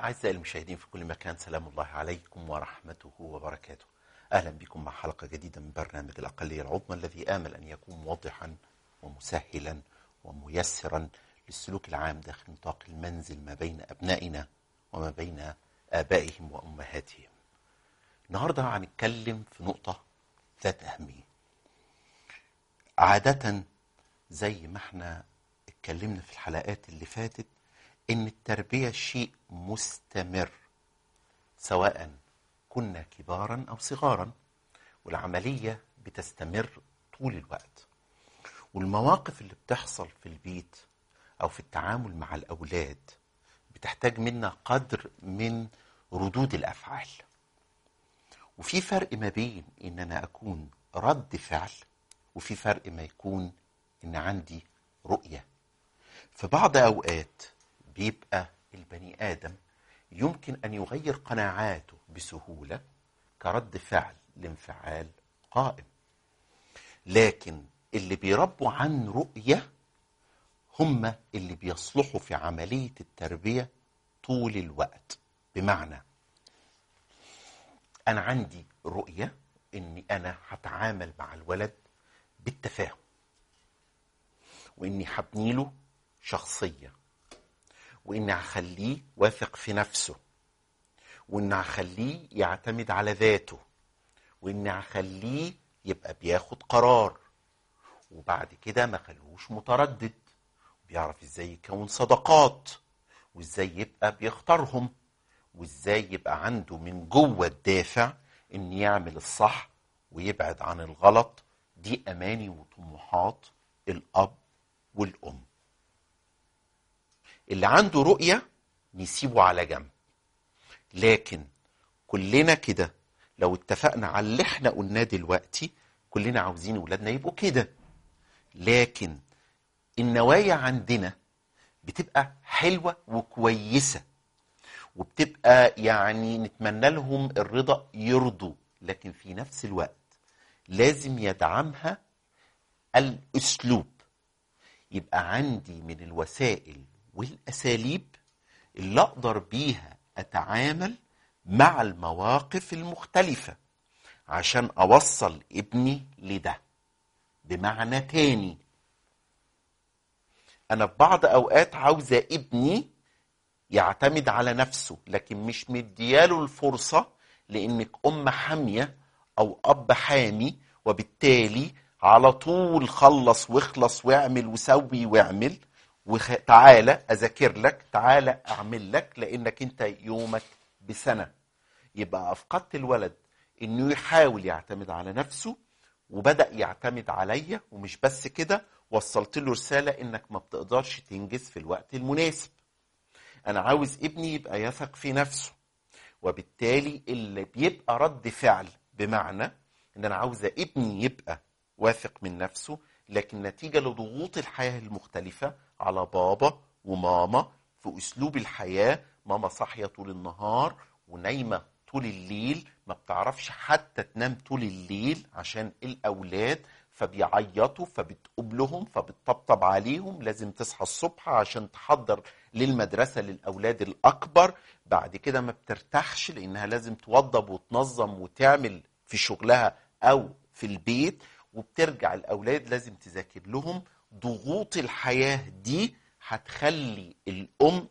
أعزائي المشاهدين في كل مكان سلام الله عليكم ورحمته وبركاته أهلا بكم مع حلقة جديدة من برنامج الأقلية العظمى الذي آمل أن يكون موضحا ومسهلا وميسرا للسلوك العام داخل نطاق المنزل ما بين أبنائنا وما بين آبائهم وأمهاتهم النهاردة هنتكلم في نقطة ذات أهمية عادة زي ما احنا اتكلمنا في الحلقات اللي فاتت ان التربية شيء مستمر سواء كنا كبارا او صغارا والعملية بتستمر طول الوقت والمواقف اللي بتحصل في البيت او في التعامل مع الاولاد بتحتاج منا قدر من ردود الافعال وفي فرق ما بين ان انا اكون رد فعل وفي فرق ما يكون ان عندي رؤيه في بعض اوقات بيبقى البني ادم يمكن ان يغير قناعاته بسهوله كرد فعل لانفعال قائم لكن اللي بيربوا عن رؤيه هم اللي بيصلحوا في عمليه التربيه طول الوقت بمعنى انا عندي رؤيه اني انا هتعامل مع الولد بالتفاهم واني هبني له شخصيه واني هخليه واثق في نفسه واني هخليه يعتمد على ذاته واني هخليه يبقى بياخد قرار وبعد كده ما خلوش متردد بيعرف ازاي يكون صداقات وازاي يبقى بيختارهم وازاي يبقى عنده من جوه الدافع ان يعمل الصح ويبعد عن الغلط دي اماني وطموحات الاب والام اللي عنده رؤيه نسيبه على جنب لكن كلنا كده لو اتفقنا على اللي احنا قلناه دلوقتي كلنا عاوزين ولادنا يبقوا كده لكن النوايا عندنا بتبقى حلوه وكويسه وبتبقى يعني نتمنى لهم الرضا يرضوا لكن في نفس الوقت لازم يدعمها الاسلوب يبقى عندي من الوسائل والاساليب اللي اقدر بيها اتعامل مع المواقف المختلفه عشان اوصل ابني لده بمعنى تاني انا في بعض اوقات عاوزه ابني يعتمد على نفسه لكن مش مدياله الفرصه لانك ام حاميه او اب حامي وبالتالي على طول خلص واخلص واعمل وسوي واعمل وتعالى اذاكر لك تعالى اعمل لك لانك انت يومك بسنه يبقى افقدت الولد انه يحاول يعتمد على نفسه وبدا يعتمد عليا ومش بس كده وصلت له رساله انك ما بتقدرش تنجز في الوقت المناسب انا عاوز ابني يبقى يثق في نفسه وبالتالي اللي بيبقى رد فعل بمعنى ان انا عاوزه ابني يبقى واثق من نفسه لكن نتيجه لضغوط الحياه المختلفه على بابا وماما في اسلوب الحياه ماما صاحيه طول النهار ونايمه طول الليل ما بتعرفش حتى تنام طول الليل عشان الاولاد فبيعيطوا فبتقوم لهم فبتطبطب عليهم لازم تصحى الصبح عشان تحضر للمدرسة للأولاد الأكبر بعد كده ما بترتاحش لأنها لازم توضب وتنظم وتعمل في شغلها أو في البيت وبترجع الأولاد لازم تذاكر لهم ضغوط الحياة دي هتخلي الأم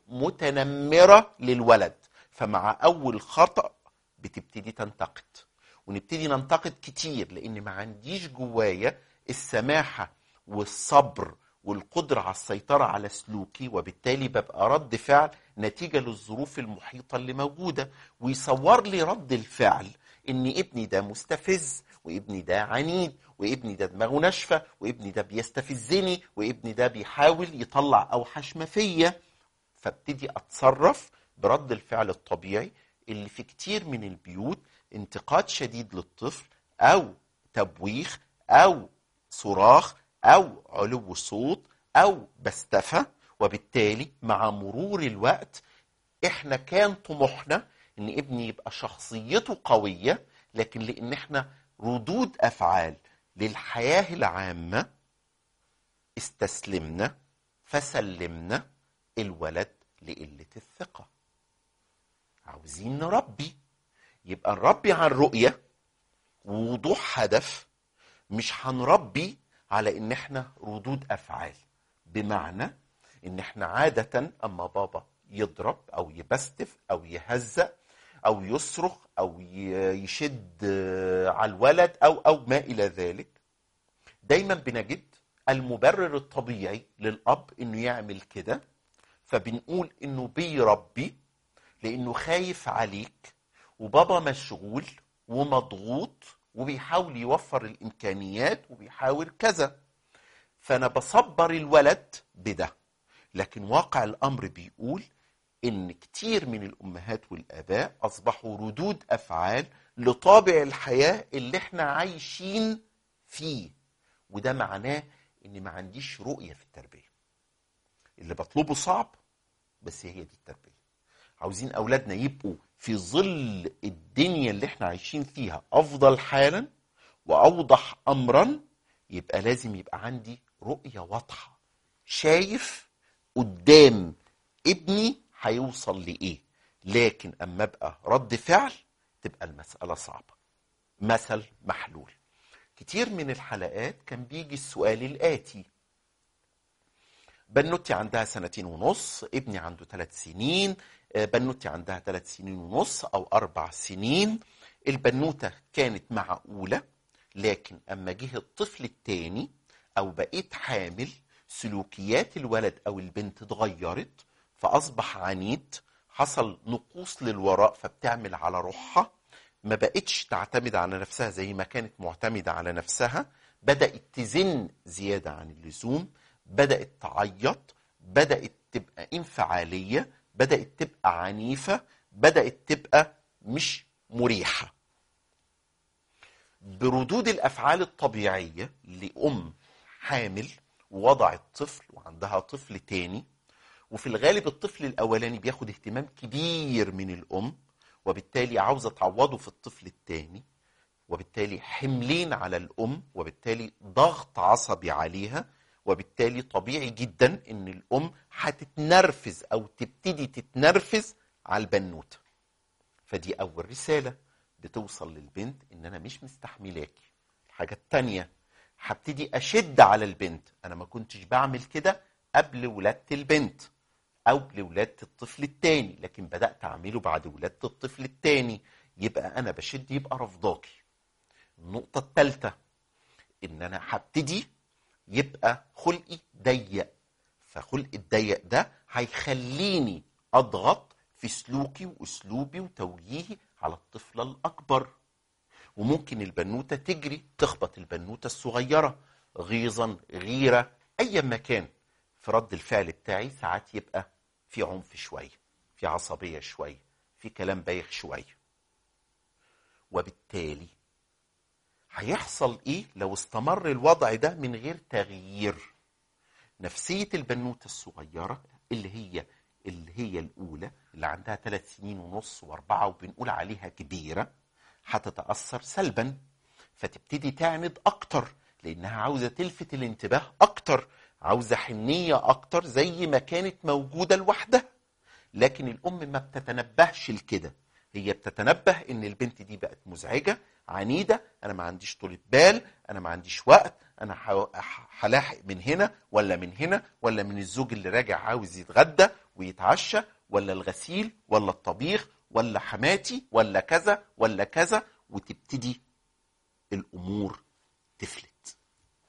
متنمرة للولد فمع أول خطأ بتبتدي تنتقد ونبتدي ننتقد كتير لان ما عنديش جوايا السماحه والصبر والقدره على السيطره على سلوكي وبالتالي ببقى رد فعل نتيجه للظروف المحيطه اللي موجوده ويصور لي رد الفعل ان ابني ده مستفز وابني ده عنيد وابني ده دماغه ناشفه وابني ده بيستفزني وابني ده بيحاول يطلع اوحش ما فيا فابتدي اتصرف برد الفعل الطبيعي اللي في كتير من البيوت انتقاد شديد للطفل او تبويخ او صراخ او علو صوت او بستفه وبالتالي مع مرور الوقت احنا كان طموحنا ان ابني يبقى شخصيته قويه لكن لان احنا ردود افعال للحياه العامه استسلمنا فسلمنا الولد لقله الثقه عاوزين نربي يبقى نربي عن رؤية ووضوح هدف مش هنربي على ان احنا ردود افعال بمعنى ان احنا عادة اما بابا يضرب او يبستف او يهزأ او يصرخ او ي- يشد آه، على الولد او او ما الى ذلك دايما بنجد المبرر الطبيعي للاب انه يعمل كده فبنقول انه بيربي لانه خايف عليك وبابا مشغول ومضغوط وبيحاول يوفر الامكانيات وبيحاول كذا فانا بصبر الولد بده لكن واقع الامر بيقول ان كتير من الامهات والاباء اصبحوا ردود افعال لطابع الحياه اللي احنا عايشين فيه وده معناه ان ما عنديش رؤيه في التربيه اللي بطلبه صعب بس هي دي التربيه عاوزين اولادنا يبقوا في ظل الدنيا اللي احنا عايشين فيها افضل حالا واوضح امرا يبقى لازم يبقى عندي رؤيه واضحه شايف قدام ابني هيوصل لايه لكن اما ابقى رد فعل تبقى المساله صعبه مثل محلول كتير من الحلقات كان بيجي السؤال الاتي بنوتي عندها سنتين ونص ابني عنده ثلاث سنين آه، بنوتي عندها ثلاث سنين ونص او اربع سنين البنوتة كانت معقولة لكن اما جه الطفل التاني او بقيت حامل سلوكيات الولد او البنت اتغيرت فاصبح عنيد حصل نقوص للوراء فبتعمل على روحها ما بقتش تعتمد على نفسها زي ما كانت معتمدة على نفسها بدأت تزن زيادة عن اللزوم بدأت تعيط بدأت تبقى انفعالية بدأت تبقى عنيفة بدأت تبقى مش مريحة بردود الأفعال الطبيعية لأم حامل ووضعت طفل وعندها طفل تاني وفي الغالب الطفل الأولاني بياخد اهتمام كبير من الأم وبالتالي عاوزة تعوضه في الطفل التاني وبالتالي حملين على الأم وبالتالي ضغط عصبي عليها وبالتالي طبيعي جدا ان الام هتتنرفز او تبتدي تتنرفز على البنوته فدي اول رساله بتوصل للبنت ان انا مش مستحملاكي الحاجه التانيه هبتدي اشد على البنت انا ما كنتش بعمل كده قبل ولاده البنت او لولاده الطفل التاني لكن بدات اعمله بعد ولاده الطفل التاني يبقى انا بشد يبقى رفضاكي النقطه الثالثه ان انا هبتدي يبقى خلقي ضيق فخلق الضيق ده هيخليني اضغط في سلوكي واسلوبي وتوجيهي على الطفله الاكبر وممكن البنوته تجري تخبط البنوته الصغيره غيظا غيره ايا ما كان في رد الفعل بتاعي ساعات يبقى في عنف شويه في عصبيه شويه في كلام بايخ شويه وبالتالي هيحصل ايه لو استمر الوضع ده من غير تغيير نفسية البنوتة الصغيرة اللي هي اللي هي الأولى اللي عندها ثلاث سنين ونص وأربعة وبنقول عليها كبيرة هتتأثر سلبا فتبتدي تعند أكتر لأنها عاوزة تلفت الانتباه أكتر عاوزة حنية أكتر زي ما كانت موجودة لوحدها لكن الأم ما بتتنبهش لكده هي بتتنبه ان البنت دي بقت مزعجه عنيده انا ما عنديش طولة بال انا ما عنديش وقت انا ح- ح- هلاحق من هنا ولا من هنا ولا من الزوج اللي راجع عاوز يتغدى ويتعشى ولا الغسيل ولا الطبيخ ولا حماتي ولا كذا ولا كذا وتبتدي الامور تفلت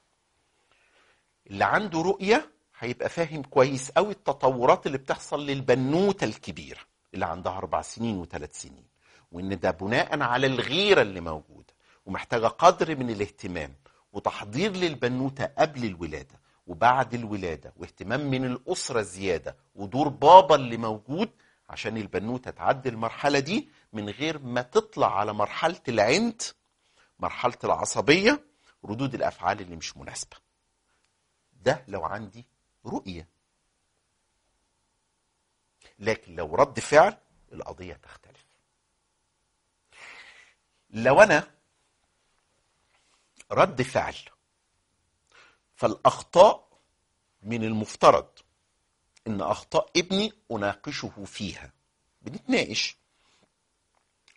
اللي عنده رؤيه هيبقى فاهم كويس قوي التطورات اللي بتحصل للبنوته الكبيره اللي عندها اربع سنين وثلاث سنين وان ده بناء على الغيره اللي موجوده ومحتاجه قدر من الاهتمام وتحضير للبنوته قبل الولاده وبعد الولاده واهتمام من الاسره زياده ودور بابا اللي موجود عشان البنوته تعدي المرحله دي من غير ما تطلع على مرحله العند مرحله العصبيه ردود الافعال اللي مش مناسبه ده لو عندي رؤيه لكن لو رد فعل القضيه تختلف لو انا رد فعل فالاخطاء من المفترض ان اخطاء ابني اناقشه فيها بنتناقش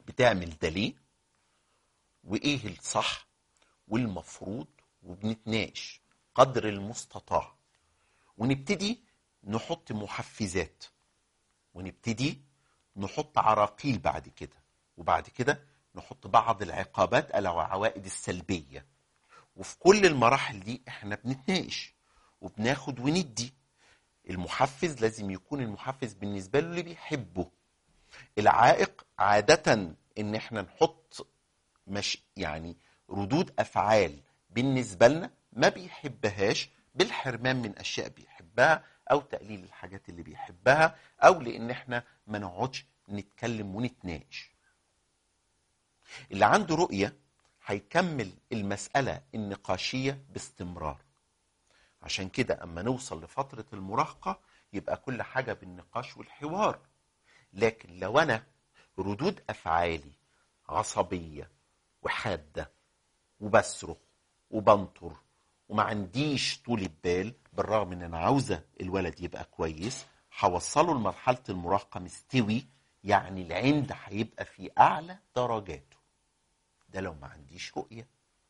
بتعمل ده ليه وايه الصح والمفروض وبنتناقش قدر المستطاع ونبتدي نحط محفزات ونبتدي نحط عراقيل بعد كده وبعد كده نحط بعض العقابات او العوائد السلبيه وفي كل المراحل دي احنا بنتناقش وبناخد وندي المحفز لازم يكون المحفز بالنسبه له اللي بيحبه العائق عاده ان احنا نحط مش يعني ردود افعال بالنسبه لنا ما بيحبهاش بالحرمان من اشياء بيحبها او تقليل الحاجات اللي بيحبها او لان احنا ما نقعدش نتكلم ونتناقش اللي عنده رؤيه هيكمل المساله النقاشيه باستمرار عشان كده اما نوصل لفتره المراهقه يبقى كل حاجه بالنقاش والحوار لكن لو انا ردود افعالي عصبيه وحاده وبصرخ وبنطر وما عنديش طولة بال بالرغم ان انا عاوزه الولد يبقى كويس هوصله لمرحله المراهقه مستوي يعني العند هيبقى في اعلى درجاته ده لو ما عنديش رؤيه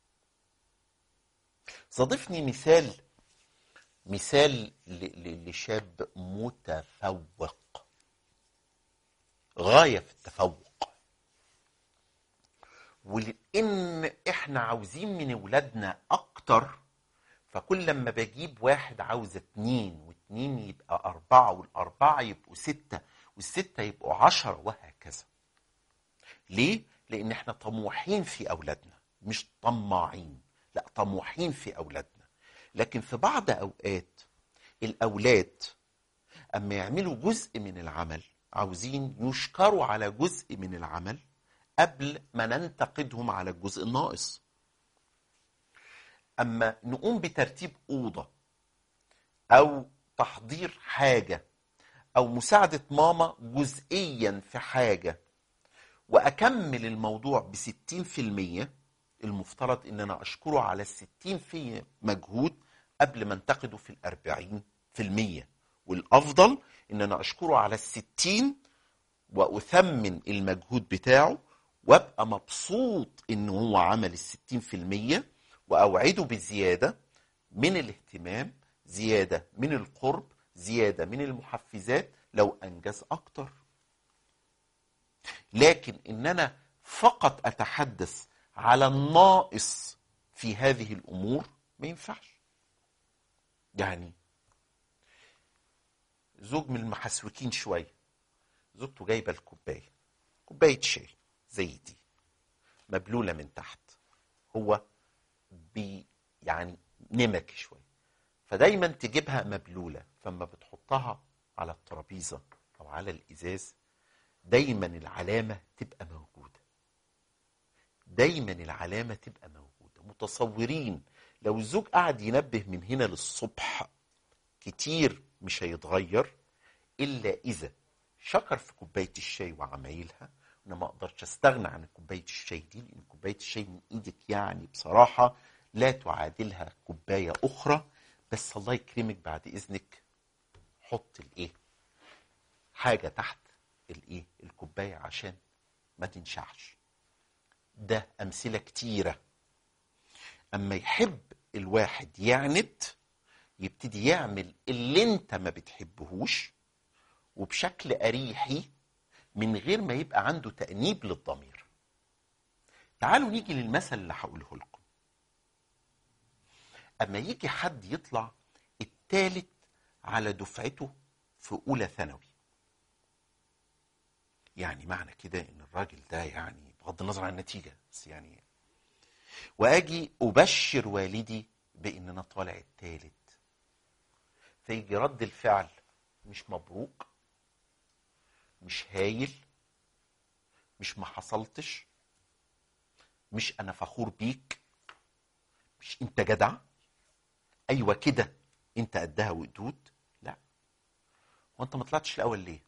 صادفني مثال مثال ل- ل- لشاب متفوق غايه في التفوق ولان احنا عاوزين من ولادنا اكتر فكل لما بجيب واحد عاوز اتنين واتنين يبقى اربعة والاربعة يبقوا ستة والستة يبقوا عشرة وهكذا ليه؟ لان احنا طموحين في اولادنا مش طماعين لا طموحين في اولادنا لكن في بعض اوقات الاولاد اما يعملوا جزء من العمل عاوزين يشكروا على جزء من العمل قبل ما ننتقدهم على الجزء الناقص اما نقوم بترتيب اوضه او تحضير حاجه او مساعده ماما جزئيا في حاجه واكمل الموضوع بستين في المية المفترض ان انا اشكره على الستين في مجهود قبل ما انتقده في الاربعين في المية والافضل ان انا اشكره على الستين واثمن المجهود بتاعه وابقى مبسوط ان هو عمل الستين في المية واوعده بزيادة من الاهتمام زيادة من القرب زيادة من المحفزات لو انجز اكتر لكن ان انا فقط اتحدث على الناقص في هذه الامور ما ينفعش يعني زوج من المحسوكين شويه زوجته جايبه الكوبايه كوبايه شاي زي دي مبلوله من تحت هو بي يعني نمك شويه فدايما تجيبها مبلوله فما بتحطها على الترابيزه او على الازاز دايما العلامه تبقى موجوده دايما العلامه تبقى موجوده متصورين لو الزوج قعد ينبه من هنا للصبح كتير مش هيتغير الا اذا شكر في كوبايه الشاي وعمايلها انا ما اقدرش استغنى عن كوبايه الشاي دي لان كوبايه الشاي من ايدك يعني بصراحه لا تعادلها كوبايه اخرى بس الله يكرمك بعد اذنك حط الايه حاجه تحت الايه الكوبايه عشان ما تنشعش ده امثله كتيره اما يحب الواحد يعند يبتدي يعمل اللي انت ما بتحبهوش وبشكل اريحي من غير ما يبقى عنده تأنيب للضمير تعالوا نيجي للمثل اللي هقوله لكم اما يجي حد يطلع التالت على دفعته في اولى ثانوي يعني معنى كده ان الراجل ده يعني بغض النظر عن النتيجه بس يعني واجي ابشر والدي بان انا طالع التالت فيجي رد الفعل مش مبروك مش هايل مش ما حصلتش مش انا فخور بيك مش انت جدع ايوه كده انت قدها وقدود لا وانت ما طلعتش الاول ليه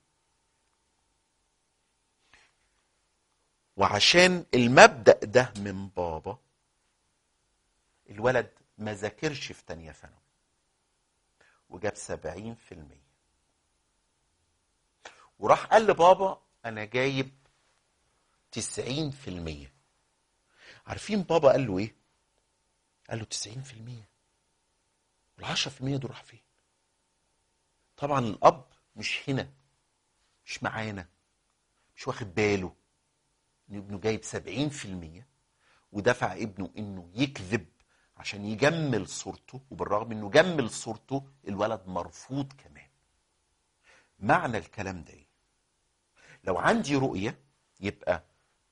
وعشان المبدأ ده من بابا الولد ما ذاكرش في تانية ثانوي وجاب سبعين في المية وراح قال لبابا أنا جايب تسعين في المية عارفين بابا قال له ايه قال له تسعين في المية والعشرة في المية دول راح فين طبعا الاب مش هنا مش معانا مش واخد باله ان ابنه جايب سبعين في المية ودفع ابنه انه يكذب عشان يجمل صورته وبالرغم انه جمل صورته الولد مرفوض كمان معنى الكلام ده ايه لو عندي رؤية يبقى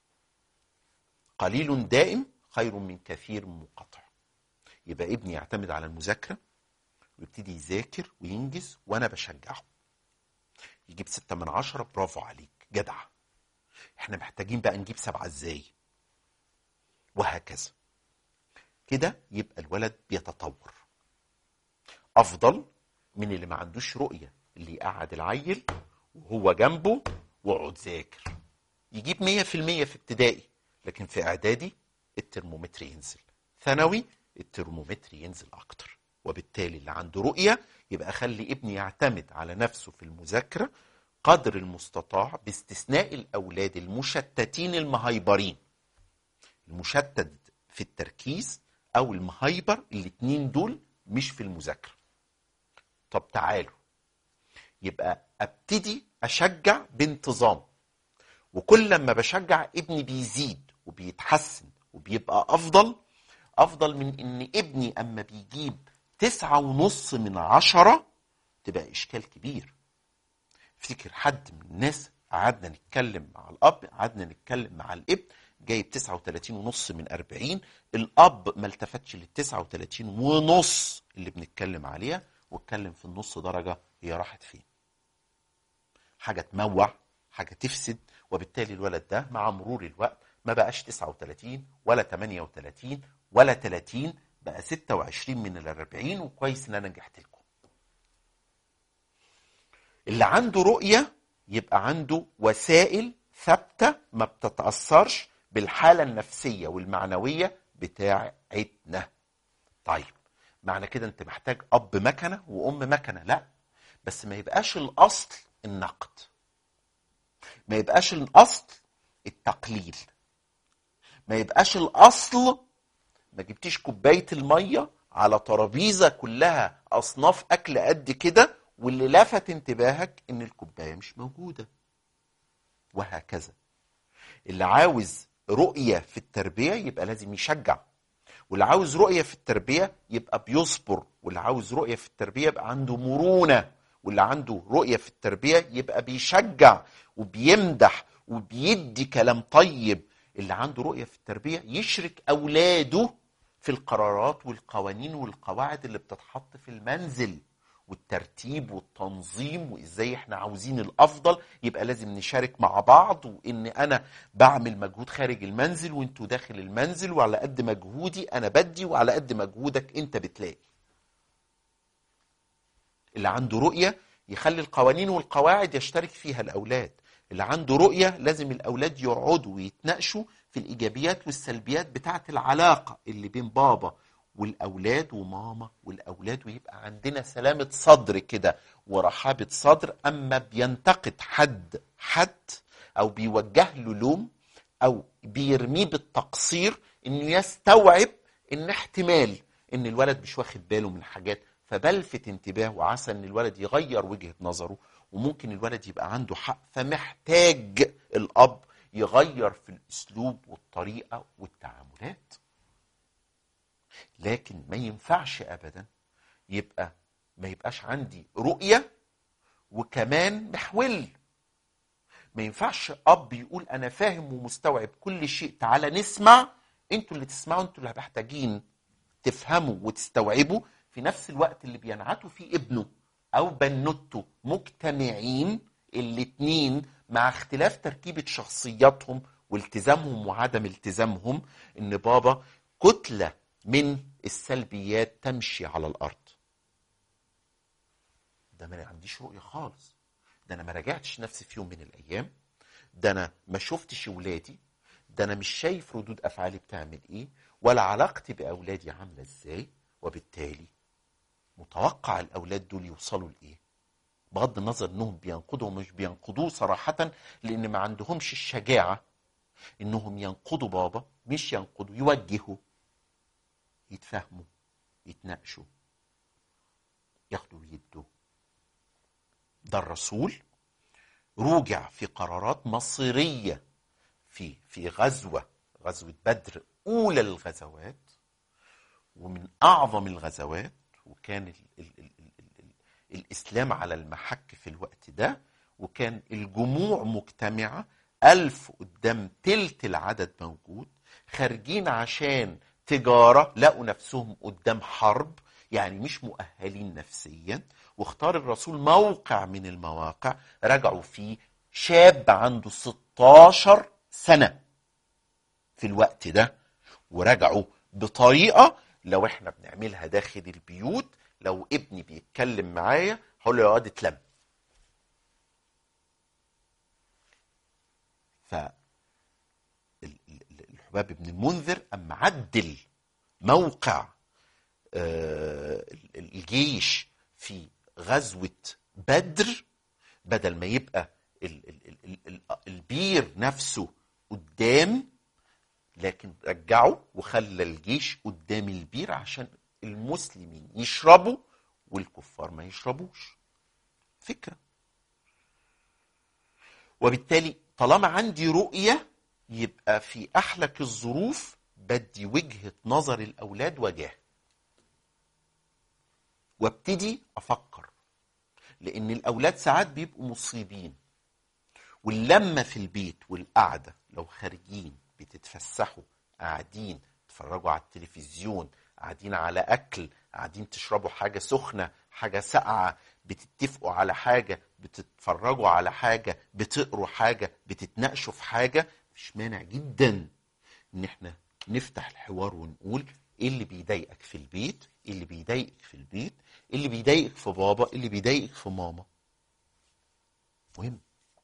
قليل دائم خير من كثير منقطع يبقى ابني يعتمد على المذاكرة ويبتدي يذاكر وينجز وانا بشجعه يجيب ستة من عشرة برافو عليك جدع احنا محتاجين بقى نجيب سبعة ازاي وهكذا كده يبقى الولد بيتطور افضل من اللي ما عندوش رؤية اللي يقعد العيل وهو جنبه واقعد ذاكر يجيب مية في المية في ابتدائي لكن في اعدادي الترمومتر ينزل ثانوي الترمومتر ينزل اكتر وبالتالي اللي عنده رؤية يبقى اخلي ابني يعتمد على نفسه في المذاكرة قدر المستطاع باستثناء الاولاد المشتتين المهيبرين المشتت في التركيز او المهيبر الاتنين دول مش في المذاكرة طب تعالوا يبقى ابتدي اشجع بانتظام وكل لما بشجع ابني بيزيد وبيتحسن وبيبقى افضل افضل من ان ابني اما بيجيب تسعة ونص من عشرة تبقى اشكال كبير افتكر حد من الناس قعدنا نتكلم مع الاب قعدنا نتكلم مع الابن جايب 39 ونص من 40 الاب ما التفتش لل 39 ونص اللي بنتكلم عليها واتكلم في النص درجه هي راحت فين حاجه تموع حاجه تفسد وبالتالي الولد ده مع مرور الوقت ما بقاش 39 ولا 38 ولا 30 بقى 26 من ال 40 وكويس ان انا نجحت لكم اللي عنده رؤيه يبقى عنده وسائل ثابته ما بتتاثرش بالحاله النفسيه والمعنويه بتاعتنا طيب معنى كده انت محتاج اب مكنه وام مكنه لا بس ما يبقاش الاصل النقد ما يبقاش الاصل التقليل ما يبقاش الاصل ما جبتيش كوبايه الميه على ترابيزه كلها اصناف اكل قد كده واللي لفت انتباهك ان الكوبايه مش موجوده وهكذا اللي عاوز رؤيه في التربيه يبقى لازم يشجع واللي عاوز رؤيه في التربيه يبقى بيصبر واللي عاوز رؤيه في التربيه يبقى عنده مرونه واللي عنده رؤيه في التربيه يبقى بيشجع وبيمدح وبيدي كلام طيب اللي عنده رؤيه في التربيه يشرك اولاده في القرارات والقوانين والقواعد اللي بتتحط في المنزل والترتيب والتنظيم وازاي احنا عاوزين الافضل يبقى لازم نشارك مع بعض وان انا بعمل مجهود خارج المنزل وانتوا داخل المنزل وعلى قد مجهودي انا بدي وعلى قد مجهودك انت بتلاقي اللي عنده رؤية يخلي القوانين والقواعد يشترك فيها الأولاد اللي عنده رؤية لازم الأولاد يقعدوا ويتناقشوا في الإيجابيات والسلبيات بتاعة العلاقة اللي بين بابا والأولاد وماما والأولاد ويبقى عندنا سلامة صدر كده ورحابة صدر أما بينتقد حد حد أو بيوجه له لوم أو بيرميه بالتقصير إنه يستوعب إن احتمال إن الولد مش واخد باله من حاجات فبلفت انتباه وعسى ان الولد يغير وجهة نظره وممكن الولد يبقى عنده حق فمحتاج الاب يغير في الاسلوب والطريقة والتعاملات لكن ما ينفعش ابدا يبقى ما يبقاش عندي رؤية وكمان محول ما ينفعش اب يقول انا فاهم ومستوعب كل شيء تعالى نسمع انتوا اللي تسمعوا انتوا اللي محتاجين تفهموا وتستوعبوا في نفس الوقت اللي بينعتوا فيه ابنه او بنوته مجتمعين الاتنين مع اختلاف تركيبة شخصياتهم والتزامهم وعدم التزامهم ان بابا كتلة من السلبيات تمشي على الارض ده ما عنديش رؤية خالص ده انا ما راجعتش نفسي في يوم من الايام ده انا ما شفتش ولادي ده انا مش شايف ردود افعالي بتعمل ايه ولا علاقتي باولادي عامله ازاي وبالتالي متوقع الاولاد دول يوصلوا لايه بغض النظر انهم بينقضوا ومش بينقضوه صراحه لان ما عندهمش الشجاعه انهم ينقضوا بابا مش ينقضوا يوجهوا يتفاهموا يتناقشوا ياخدوا ويدوا ده الرسول روجع في قرارات مصيرية في في غزوة غزوة بدر أولى الغزوات ومن أعظم الغزوات وكان ال ال ال ال ال ال الإسلام على المحك في الوقت ده وكان الجموع مجتمعة ألف قدام تلت العدد موجود خارجين عشان تجارة لقوا نفسهم قدام حرب يعني مش مؤهلين نفسيا واختار الرسول موقع من المواقع رجعوا فيه شاب عنده 16 سنة في الوقت ده ورجعوا بطريقة لو احنا بنعملها داخل البيوت لو ابني بيتكلم معايا هقول له يا واد اتلم ف ال- ال- ال- الحباب بن المنذر اما عدل موقع آه، ال- ال- الجيش في غزوة بدر بدل ما يبقى ال- ال- ال- ال- ال- البير نفسه قدام لكن رجعه وخلى الجيش قدام البير عشان المسلمين يشربوا والكفار ما يشربوش فكرة وبالتالي طالما عندي رؤية يبقى في أحلك الظروف بدي وجهة نظر الأولاد وجاه وابتدي أفكر لأن الأولاد ساعات بيبقوا مصيبين واللمة في البيت والقعدة لو خارجين بتتفسحوا قاعدين تتفرجوا على التلفزيون قاعدين على أكل قاعدين تشربوا حاجة سخنة حاجة ساقعة بتتفقوا على حاجة بتتفرجوا على حاجة بتقروا حاجة بتتناقشوا في حاجة مش مانع جدا ان احنا نفتح الحوار ونقول ايه اللي بيضايقك في البيت ايه اللي بيضايقك في البيت ايه اللي بيضايقك في بابا ايه اللي بيضايقك في ماما مهم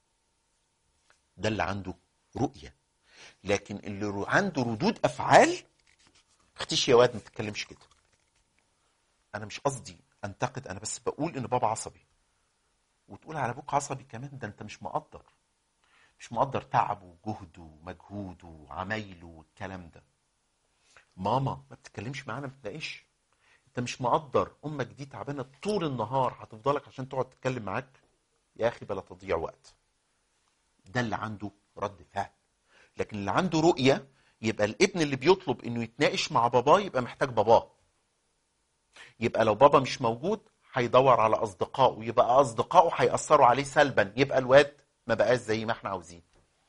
ده اللي عنده رؤية لكن اللي رو- عنده ردود أفعال اختيش يا واد ما تتكلمش كده أنا مش قصدي أنتقد أنا بس بقول إن بابا عصبي وتقول على أبوك عصبي كمان ده أنت مش مقدر مش مقدر تعبه وجهده ومجهوده وعمايله والكلام ده ماما ما بتتكلمش معانا ما بتلاقيش انت مش مقدر امك دي تعبانه طول النهار هتفضلك عشان تقعد تتكلم معاك يا اخي بلا تضييع وقت ده اللي عنده رد فعل لكن اللي عنده رؤية يبقى الابن اللي بيطلب انه يتناقش مع باباه يبقى محتاج باباه يبقى لو بابا مش موجود هيدور على اصدقائه يبقى اصدقائه هيأثروا عليه سلبا يبقى الواد ما بقاش زي ما احنا عاوزين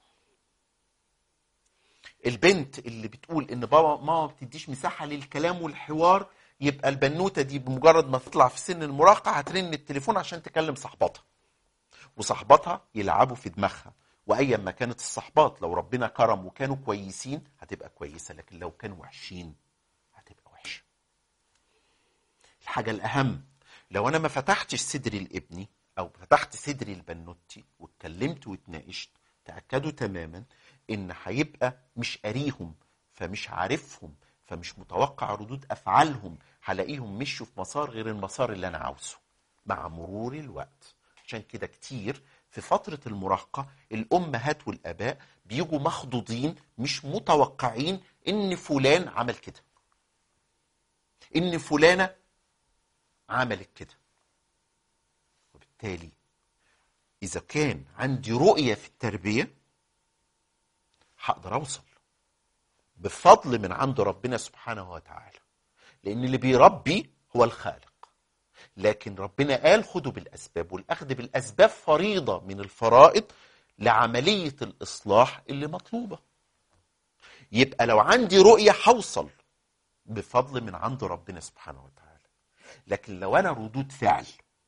البنت اللي بتقول ان بابا ماما ما بتديش مساحه للكلام والحوار يبقى البنوته دي بمجرد ما تطلع في سن المراهقه هترن التليفون عشان تكلم صاحبتها وصاحباتها يلعبوا في دماغها وايا ما كانت الصحبات لو ربنا كرم وكانوا كويسين هتبقى كويسه لكن لو كانوا وحشين هتبقى وحشه الحاجه الاهم لو انا ما فتحتش صدري لابني او فتحت صدري لبنوتي واتكلمت واتناقشت تاكدوا تماما ان هيبقى مش قاريهم فمش عارفهم فمش متوقع ردود افعالهم هلاقيهم مشوا في مسار غير المسار اللي انا عاوزه مع مرور الوقت عشان كده كتير في فترة المراهقة الأمهات والآباء بيجوا مخضوضين مش متوقعين إن فلان عمل كده إن فلانة عملت كده وبالتالي إذا كان عندي رؤية في التربية هقدر أوصل بفضل من عند ربنا سبحانه وتعالى لأن اللي بيربي هو الخالق لكن ربنا قال خدوا بالأسباب والأخذ بالأسباب فريضة من الفرائض لعملية الإصلاح اللي مطلوبة يبقى لو عندي رؤية هوصل بفضل من عند ربنا سبحانه وتعالى لكن لو أنا ردود فعل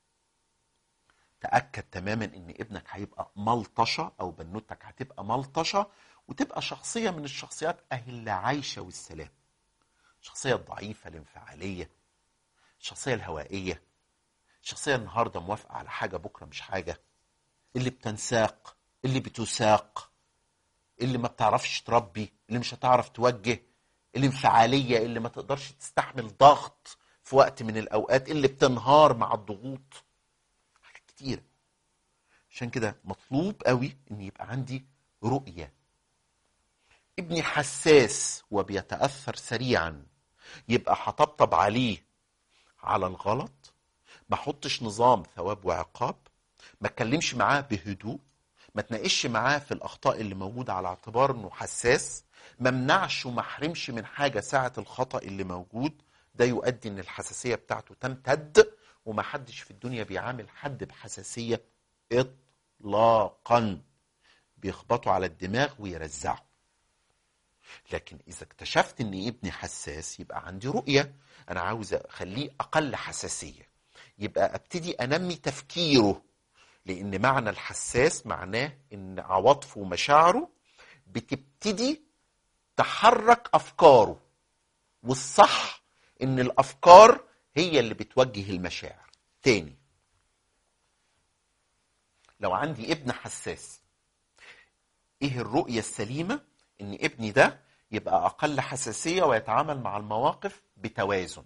تأكد تماما إن ابنك هيبقى ملطشة أو بنوتك هتبقى ملطشة وتبقى شخصية من الشخصيات أهي اللي عايشة والسلام الشخصية الضعيفة الانفعالية الشخصية الهوائية الشخصية النهاردة موافقة على حاجة بكرة مش حاجة اللي بتنساق اللي بتساق اللي ما بتعرفش تربي اللي مش هتعرف توجه الانفعالية اللي ما تقدرش تستحمل ضغط في وقت من الأوقات اللي بتنهار مع الضغوط حاجات كتيرة عشان كده مطلوب قوي ان يبقى عندي رؤية ابني حساس وبيتاثر سريعا يبقى هطبطب عليه على الغلط ما احطش نظام ثواب وعقاب ما اتكلمش معاه بهدوء ما تناقش معاه في الاخطاء اللي موجوده على اعتبار انه حساس ما امنعش وما احرمش من حاجه ساعه الخطا اللي موجود ده يؤدي ان الحساسيه بتاعته تمتد وما حدش في الدنيا بيعامل حد بحساسيه اطلاقا بيخبطوا على الدماغ ويرزعوا لكن اذا اكتشفت ان ابني حساس يبقى عندي رؤيه انا عاوز اخليه اقل حساسيه يبقى ابتدي انمي تفكيره لان معنى الحساس معناه ان عواطفه ومشاعره بتبتدي تحرك افكاره والصح ان الافكار هي اللي بتوجه المشاعر تاني لو عندي ابن حساس ايه الرؤية السليمة ان ابني ده يبقى اقل حساسية ويتعامل مع المواقف بتوازن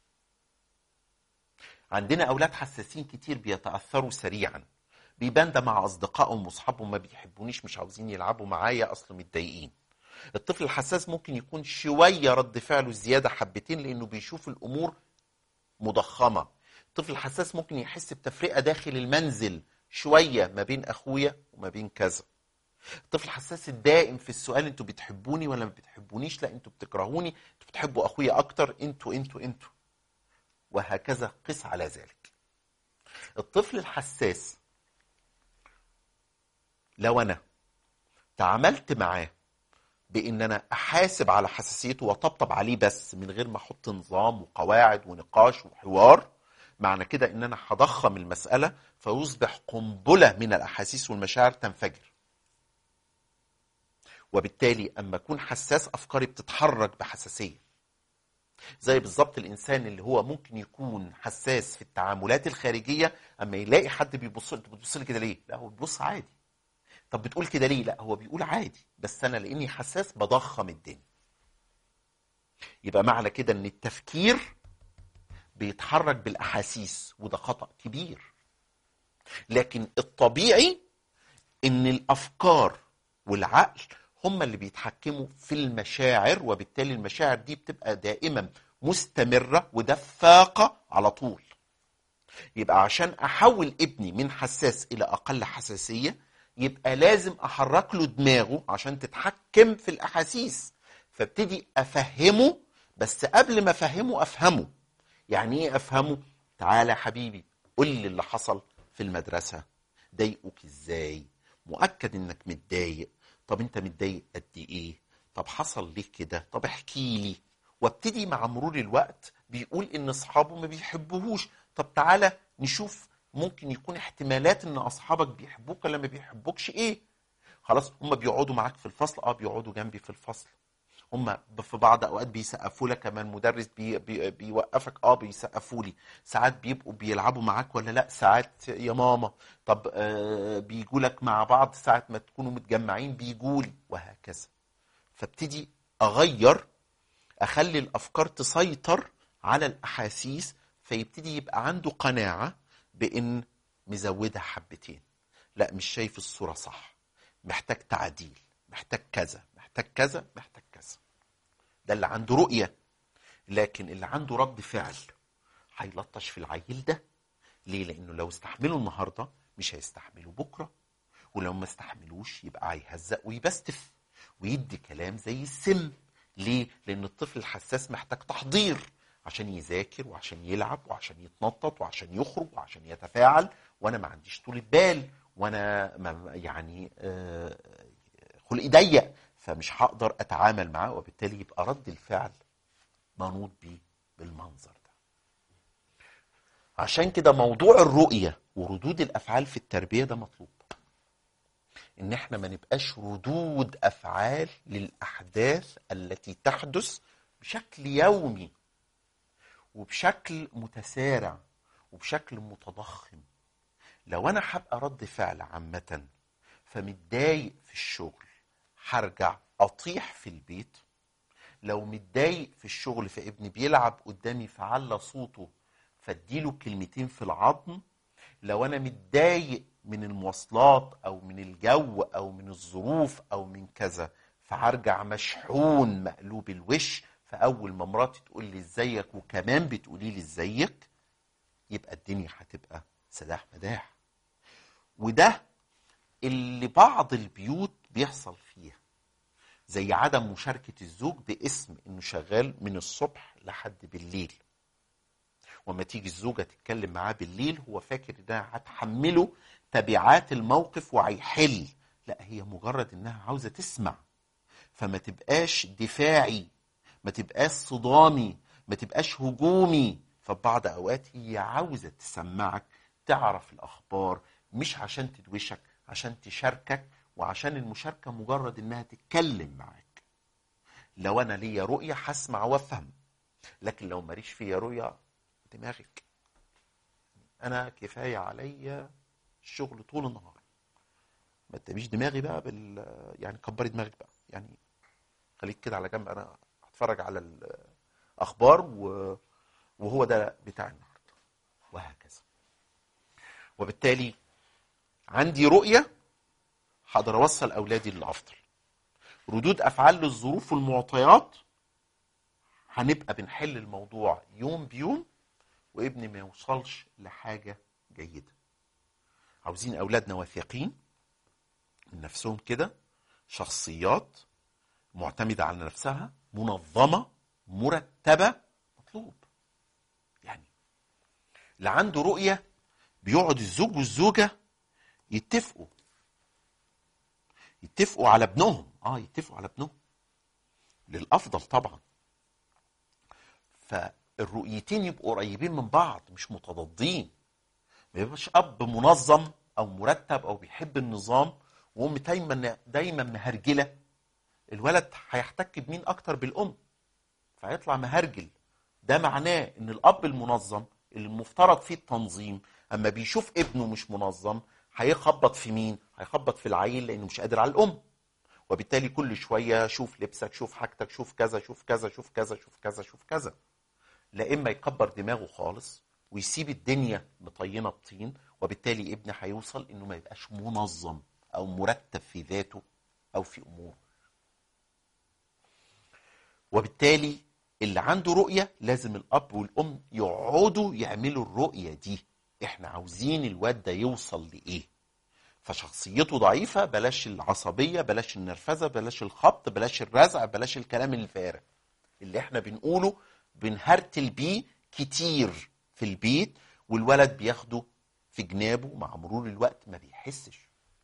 عندنا اولاد حساسين كتير بيتاثروا سريعا بيبان ده مع اصدقائهم واصحابهم ما بيحبونيش مش عاوزين يلعبوا معايا اصلا متضايقين الطفل الحساس ممكن يكون شويه رد فعله زياده حبتين لانه بيشوف الامور مضخمه الطفل الحساس ممكن يحس بتفرقه داخل المنزل شويه ما بين اخويا وما بين كذا الطفل الحساس الدائم في السؤال انتوا بتحبوني ولا ما بتحبونيش لا انتوا بتكرهوني انتوا بتحبوا اخويا اكتر انتوا انتوا انتوا وهكذا قس على ذلك الطفل الحساس لو انا تعاملت معاه بان انا احاسب على حساسيته واطبطب عليه بس من غير ما احط نظام وقواعد ونقاش وحوار معنى كده ان انا هضخم المساله فيصبح قنبله من الاحاسيس والمشاعر تنفجر وبالتالي اما اكون حساس افكاري بتتحرك بحساسيه زي بالظبط الانسان اللي هو ممكن يكون حساس في التعاملات الخارجيه اما يلاقي حد بيبص انت بتبص لي كده ليه لا هو بيبص عادي طب بتقول كده ليه لا هو بيقول عادي بس انا لاني حساس بضخم الدنيا يبقى معنى كده ان التفكير بيتحرك بالاحاسيس وده خطا كبير لكن الطبيعي ان الافكار والعقل هم اللي بيتحكموا في المشاعر وبالتالي المشاعر دي بتبقى دائما مستمره ودفاقه على طول يبقى عشان احول ابني من حساس الى اقل حساسيه يبقى لازم احرك له دماغه عشان تتحكم في الاحاسيس فابتدي افهمه بس قبل ما افهمه افهمه يعني ايه افهمه تعالى يا حبيبي قول لي اللي حصل في المدرسه ضايقوك ازاي مؤكد انك متضايق طب انت متضايق قد ايه طب حصل ليه كده طب احكي لي وابتدي مع مرور الوقت بيقول ان اصحابه ما بيحبوهوش طب تعالى نشوف ممكن يكون احتمالات ان اصحابك بيحبوك ولا ما بيحبوكش ايه خلاص هم بيقعدوا معاك في الفصل اه بيقعدوا جنبي في الفصل هم في بعض اوقات بيسقفوا لك كمان مدرس بي بي بيوقفك اه بيسقفوا لي ساعات بيبقوا بيلعبوا معاك ولا لا ساعات يا ماما طب آه بيجوا لك مع بعض ساعه ما تكونوا متجمعين بيجوا لي وهكذا فابتدي اغير اخلي الافكار تسيطر على الاحاسيس فيبتدي يبقى عنده قناعه بان مزودها حبتين لا مش شايف الصوره صح محتاج تعديل محتاج كذا محتاج كذا محتاج كذا ده اللي عنده رؤيه لكن اللي عنده رد فعل هيلطش في العيل ده ليه لانه لو استحمله النهارده مش هيستحمله بكره ولو ما استحملوش يبقى هيهزق ويبستف ويدي كلام زي السم ليه لان الطفل الحساس محتاج تحضير عشان يذاكر وعشان يلعب وعشان يتنطط وعشان يخرج وعشان يتفاعل وانا ما عنديش طولة بال وانا ما يعني آه، خلقي ضيق فمش هقدر اتعامل معاه وبالتالي يبقى رد الفعل منوط بيه بالمنظر ده عشان كده موضوع الرؤية وردود الافعال في التربية ده مطلوب ان احنا ما نبقاش ردود افعال للاحداث التي تحدث بشكل يومي وبشكل متسارع وبشكل متضخم لو انا هبقى رد فعل عامة فمتضايق في الشغل هرجع اطيح في البيت لو متضايق في الشغل فابني بيلعب قدامي فعلى صوته فاديله كلمتين في العظم لو انا متضايق من المواصلات او من الجو او من الظروف او من كذا فهرجع مشحون مقلوب الوش فاول ما مراتي تقول لي ازيك وكمان بتقولي لي ازيك يبقى الدنيا هتبقى سداح مداح وده اللي بعض البيوت بيحصل فيها زي عدم مشاركة الزوج باسم انه شغال من الصبح لحد بالليل وما تيجي الزوجة تتكلم معاه بالليل هو فاكر انها هتحمله تبعات الموقف وهيحل لا هي مجرد انها عاوزة تسمع فما تبقاش دفاعي ما تبقاش صدامي ما تبقاش هجومي فبعض اوقات هي عاوزة تسمعك تعرف الاخبار مش عشان تدوشك عشان تشاركك وعشان المشاركة مجرد انها تتكلم معاك لو انا ليا رؤية هسمع وافهم لكن لو ماليش فيا رؤية دماغك انا كفاية عليا الشغل طول النهار ما تبيش دماغي بقى بال يعني كبري دماغك بقى يعني خليك كده على جنب انا هتفرج على الاخبار و... وهو ده بتاع النهارده وهكذا وبالتالي عندي رؤيه هقدر اوصل اولادي للافضل ردود افعال للظروف والمعطيات هنبقى بنحل الموضوع يوم بيوم وابني ما يوصلش لحاجه جيده عاوزين اولادنا واثقين من نفسهم كده شخصيات معتمده على نفسها منظمه مرتبه مطلوب يعني اللي عنده رؤيه بيقعد الزوج والزوجه يتفقوا يتفقوا على ابنهم اه يتفقوا على ابنهم للافضل طبعا فالرؤيتين يبقوا قريبين من بعض مش متضادين ما يبقاش اب منظم او مرتب او بيحب النظام وام دايما دايما مهرجله الولد هيحتك بمين اكتر بالام فهيطلع مهرجل ده معناه ان الاب المنظم اللي المفترض فيه التنظيم اما بيشوف ابنه مش منظم هيخبط في مين هيخبط في العيل لانه مش قادر على الام وبالتالي كل شويه شوف لبسك شوف حاجتك شوف كذا شوف كذا شوف كذا شوف كذا شوف كذا لا اما يكبر دماغه خالص ويسيب الدنيا مطينه بطين وبالتالي ابني هيوصل انه ما يبقاش منظم او مرتب في ذاته او في اموره وبالتالي اللي عنده رؤيه لازم الاب والام يقعدوا يعملوا الرؤيه دي احنا عاوزين الواد ده يوصل لايه فشخصيته ضعيفه بلاش العصبيه بلاش النرفزه بلاش الخبط بلاش الرزع بلاش الكلام الفارغ اللي احنا بنقوله بنهرتل بيه كتير في البيت والولد بياخده في جنابه مع مرور الوقت ما بيحسش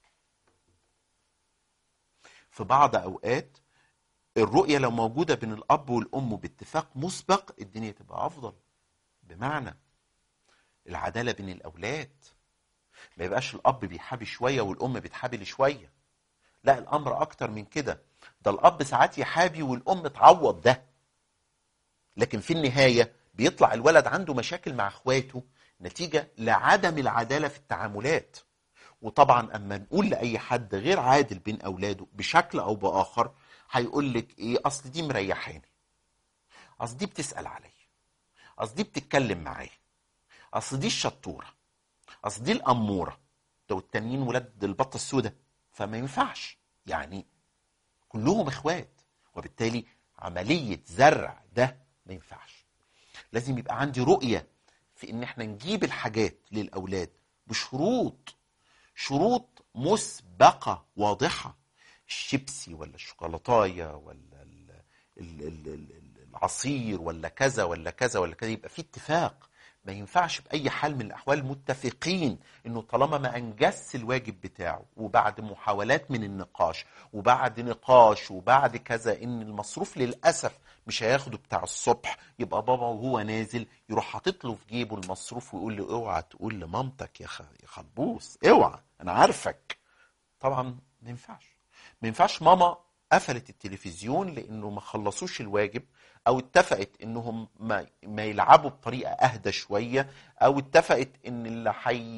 في بعض اوقات الرؤيه لو موجوده بين الاب والام باتفاق مسبق الدنيا تبقى افضل بمعنى العداله بين الاولاد ما يبقاش الاب بيحابي شويه والام بتحابي شويه لا الامر اكتر من كده ده الاب ساعات يحابي والام تعوض ده لكن في النهايه بيطلع الولد عنده مشاكل مع اخواته نتيجه لعدم العداله في التعاملات وطبعا اما نقول لاي حد غير عادل بين اولاده بشكل او باخر هيقول لك ايه اصل دي مريحاني اصل دي بتسال عليا اصل دي بتتكلم معايا اصل دي الشطوره اصل دي الاموره ده والتانيين ولاد البطه السوداء فما ينفعش يعني كلهم اخوات وبالتالي عمليه زرع ده ما ينفعش لازم يبقى عندي رؤيه في ان احنا نجيب الحاجات للاولاد بشروط شروط مسبقه واضحه الشيبسي ولا الشوكولاتايه ولا ال ال ال ال العصير ولا كذا ولا كذا ولا كذا يبقى في اتفاق ما ينفعش بأي حال من الأحوال متفقين إنه طالما ما أنجزش الواجب بتاعه وبعد محاولات من النقاش وبعد نقاش وبعد كذا إن المصروف للأسف مش هياخده بتاع الصبح يبقى بابا وهو نازل يروح حاطط له في جيبه المصروف ويقول له اوعى تقول لمامتك يا خ... يا خلبوس اوعى أنا عارفك طبعا ما ينفعش ما ينفعش ماما قفلت التلفزيون لانه ما خلصوش الواجب او اتفقت انهم ما, ما يلعبوا بطريقه اهدى شويه او اتفقت ان اللي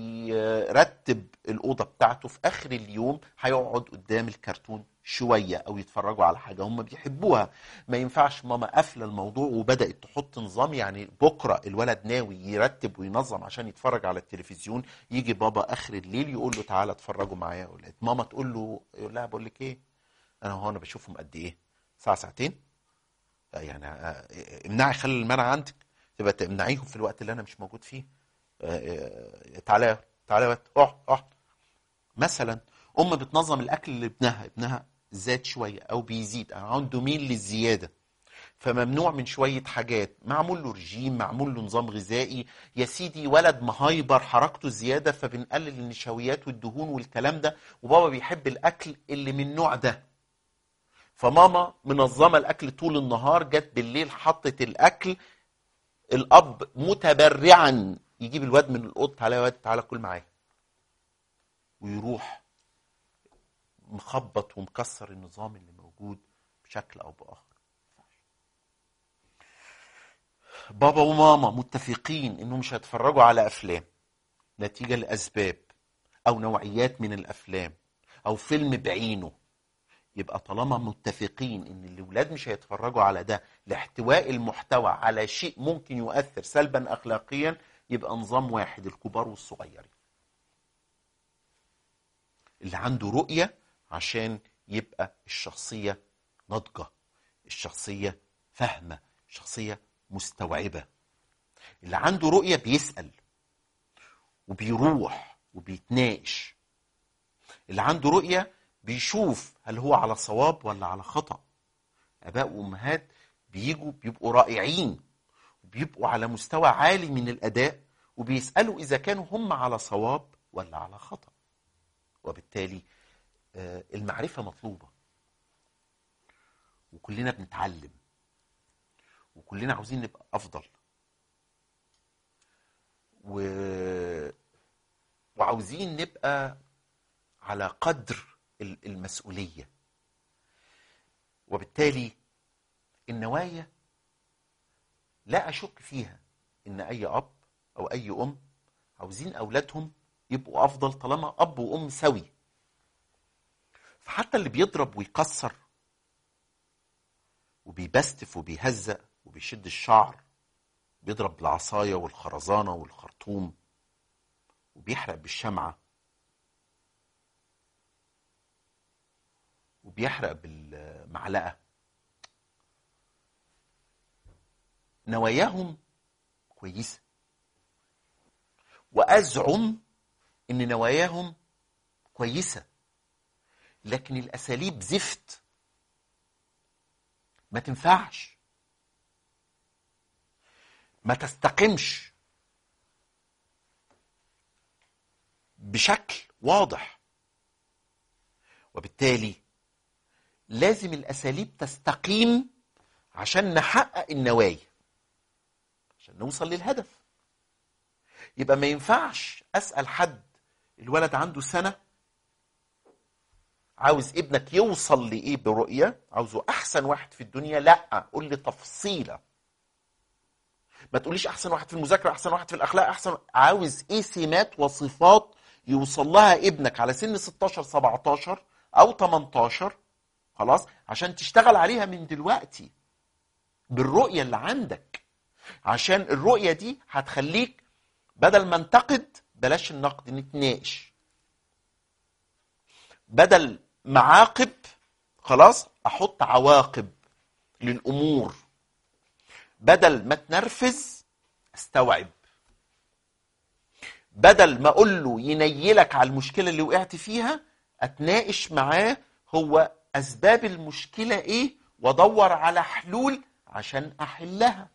هيرتب الاوضه بتاعته في اخر اليوم هيقعد قدام الكرتون شويه او يتفرجوا على حاجه هم بيحبوها ما ينفعش ماما قافله الموضوع وبدات تحط نظام يعني بكره الولد ناوي يرتب وينظم عشان يتفرج على التلفزيون يجي بابا اخر الليل يقول له تعالى اتفرجوا معايا يا اولاد ماما تقول له يقول لها بقول لك ايه انا هو انا بشوفهم قد ايه ساعه ساعتين آه، يعني آه، امنعي خلي المنع عندك تبقى تمنعيهم في الوقت اللي انا مش موجود فيه آه، آه، تعالى تعالى يا واد، اقعد اقعد مثلا ام بتنظم الاكل لابنها ابنها زاد شويه او بيزيد او عنده ميل للزياده فممنوع من شويه حاجات معمول له رجيم معمول له نظام غذائي يا سيدي ولد مهايبر حركته زياده فبنقلل النشويات والدهون والكلام ده وبابا بيحب الاكل اللي من النوع ده فماما منظمه الاكل طول النهار جت بالليل حطت الاكل الاب متبرعا يجيب الواد من الاوضه تعالى يا واد تعالى كل معايا ويروح مخبط ومكسر النظام اللي موجود بشكل او باخر بابا وماما متفقين انهم مش هيتفرجوا على افلام نتيجه لاسباب او نوعيات من الافلام او فيلم بعينه يبقى طالما متفقين ان الاولاد مش هيتفرجوا على ده لاحتواء المحتوى على شيء ممكن يؤثر سلبا اخلاقيا يبقى نظام واحد الكبار والصغيرين اللي عنده رؤية عشان يبقى الشخصية ناضجة الشخصية فاهمة الشخصية مستوعبة اللي عنده رؤية بيسأل وبيروح وبيتناقش اللي عنده رؤية بيشوف هل هو على صواب ولا على خطأ آباء وأمهات بيجوا بيبقوا رائعين وبيبقوا على مستوى عالي من الأداء وبيسألوا إذا كانوا هم على صواب ولا على خطأ وبالتالي آه، المعرفة مطلوبة وكلنا بنتعلم وكلنا عاوزين نبقى أفضل و... وعاوزين نبقى على قدر ال- المسؤولية وبالتالي النوايا لا أشك فيها إن أي أب أو أي أم عاوزين أولادهم يبقوا أفضل طالما أب وأم سوي فحتى اللي بيضرب ويكسر وبيبستف وبيهزق وبيشد الشعر بيضرب بالعصاية والخرزانة والخرطوم وبيحرق بالشمعة وبيحرق بالمعلقة نواياهم كويسة وأزعم إن نواياهم كويسة لكن الأساليب زفت ما تنفعش ما تستقمش بشكل واضح وبالتالي لازم الأساليب تستقيم عشان نحقق النوايا عشان نوصل للهدف يبقى ما ينفعش أسأل حد الولد عنده سنة عاوز ابنك يوصل لإيه برؤية عاوزه أحسن واحد في الدنيا لا قول لي تفصيلة ما تقوليش أحسن واحد في المذاكرة أحسن واحد في الأخلاق أحسن عاوز إيه سمات وصفات يوصل لها ابنك على سن 16 17 أو 18 خلاص عشان تشتغل عليها من دلوقتي بالرؤية اللي عندك عشان الرؤية دي هتخليك بدل ما انتقد بلاش النقد نتناقش بدل معاقب خلاص احط عواقب للامور بدل ما تنرفز استوعب بدل ما اقول له ينيلك على المشكله اللي وقعت فيها اتناقش معاه هو اسباب المشكله ايه وادور على حلول عشان احلها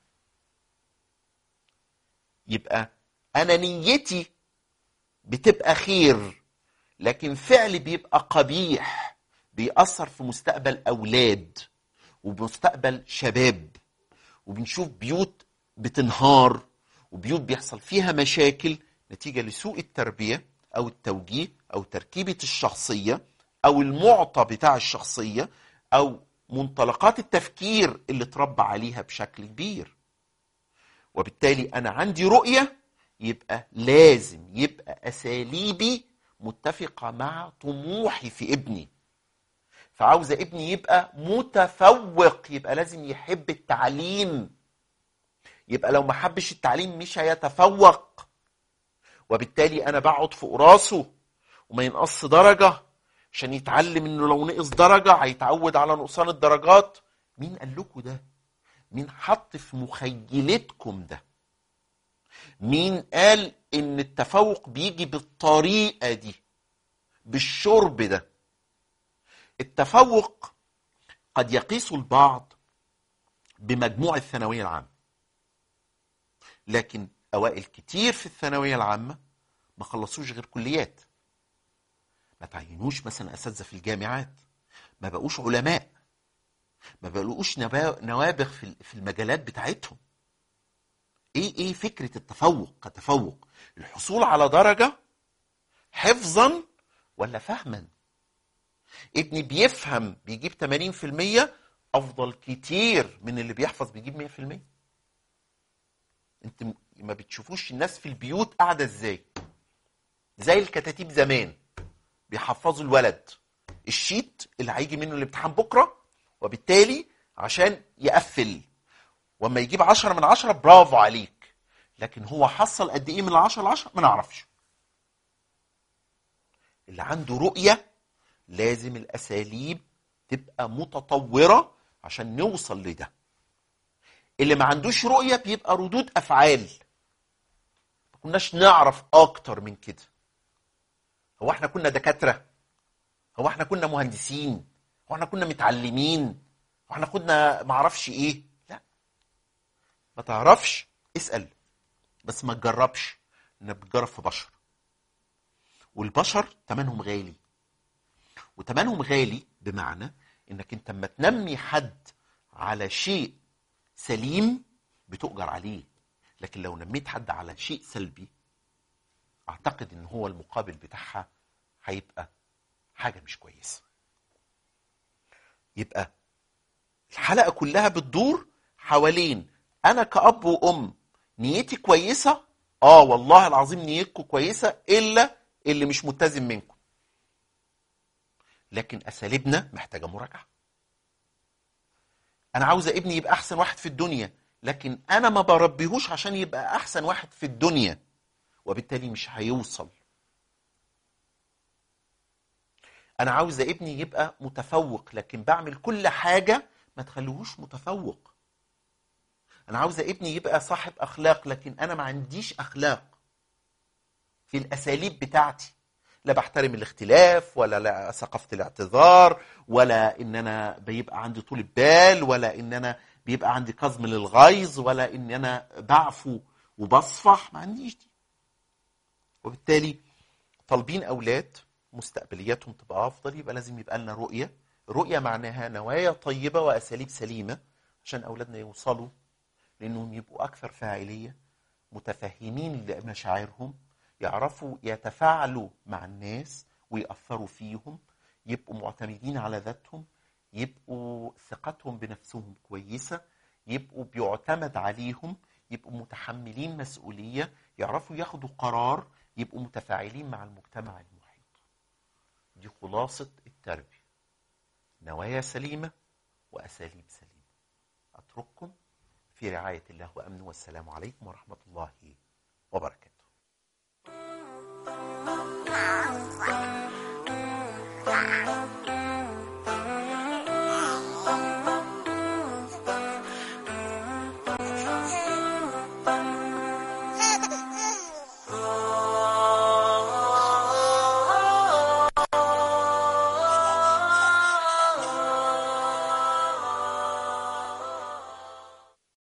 يبقى انا نيتي بتبقى خير لكن فعلي بيبقى قبيح بيأثر في مستقبل أولاد ومستقبل شباب وبنشوف بيوت بتنهار وبيوت بيحصل فيها مشاكل نتيجة لسوء التربية أو التوجيه أو تركيبة الشخصية أو المعطى بتاع الشخصية أو منطلقات التفكير اللي اتربى عليها بشكل كبير وبالتالي أنا عندي رؤية يبقى لازم يبقى أساليبي متفقة مع طموحي في ابني فعاوزة ابني يبقى متفوق يبقى لازم يحب التعليم يبقى لو ما حبش التعليم مش هيتفوق وبالتالي انا بقعد فوق راسه وما ينقص درجة عشان يتعلم انه لو نقص درجة هيتعود على نقصان الدرجات مين قال لكم ده مين حط في مخيلتكم ده مين قال ان التفوق بيجي بالطريقة دي بالشرب ده التفوق قد يقيس البعض بمجموع الثانوية العامة لكن أوائل كتير في الثانوية العامة ما خلصوش غير كليات ما تعينوش مثلا أساتذة في الجامعات ما بقوش علماء ما بقوش نبا- نوابغ في في المجالات بتاعتهم ايه ايه فكرة التفوق كتفوق الحصول على درجة حفظا ولا فهما ابني بيفهم بيجيب 80% افضل كتير من اللي بيحفظ بيجيب 100% انت م- ما بتشوفوش الناس في البيوت قاعده ازاي زي الكتاتيب زمان بيحفظوا الولد الشيت اللي هيجي منه الامتحان بكره وبالتالي عشان يقفل وما يجيب 10 من 10 برافو عليك لكن هو حصل قد ايه من العشرة لعشرة ما نعرفش اللي عنده رؤية لازم الأساليب تبقى متطورة عشان نوصل لده اللي ما عندوش رؤية بيبقى ردود أفعال ما كناش نعرف أكتر من كده هو احنا كنا دكاترة هو احنا كنا مهندسين هو احنا كنا متعلمين هو احنا كنا معرفش ايه لا ما تعرفش اسأل بس ما تجربش انك بتجرب في بشر والبشر تمنهم غالي وتمنهم غالي بمعنى انك انت لما تنمي حد على شيء سليم بتؤجر عليه لكن لو نميت حد على شيء سلبي اعتقد ان هو المقابل بتاعها هيبقى حاجه مش كويسه يبقى الحلقه كلها بتدور حوالين انا كاب وام نيتي كويسه اه والله العظيم نيتكم كويسه الا اللي مش ملتزم منكم لكن اساليبنا محتاجه مراجعه انا عاوز ابني يبقى احسن واحد في الدنيا لكن انا ما بربيهوش عشان يبقى احسن واحد في الدنيا وبالتالي مش هيوصل انا عاوز ابني يبقى متفوق لكن بعمل كل حاجه ما تخليهوش متفوق انا عاوز ابني يبقى صاحب اخلاق لكن انا ما عنديش اخلاق في الاساليب بتاعتي لا بحترم الاختلاف ولا لا ثقافه الاعتذار ولا ان انا بيبقى عندي طول بال ولا ان انا بيبقى عندي كظم للغيظ ولا ان انا بعفو وبصفح ما عنديش دي وبالتالي طالبين اولاد مستقبلياتهم تبقى افضل يبقى لازم يبقى لنا رؤيه رؤيه معناها نوايا طيبه واساليب سليمه عشان اولادنا يوصلوا لانهم يبقوا اكثر فاعليه متفهمين لمشاعرهم يعرفوا يتفاعلوا مع الناس ويأثروا فيهم يبقوا معتمدين على ذاتهم يبقوا ثقتهم بنفسهم كويسة يبقوا بيعتمد عليهم يبقوا متحملين مسؤولية يعرفوا ياخدوا قرار يبقوا متفاعلين مع المجتمع المحيط دي خلاصة التربية نوايا سليمة وأساليب سليمة أترككم في رعاية الله وأمنه والسلام عليكم ورحمة الله وبركاته Wow.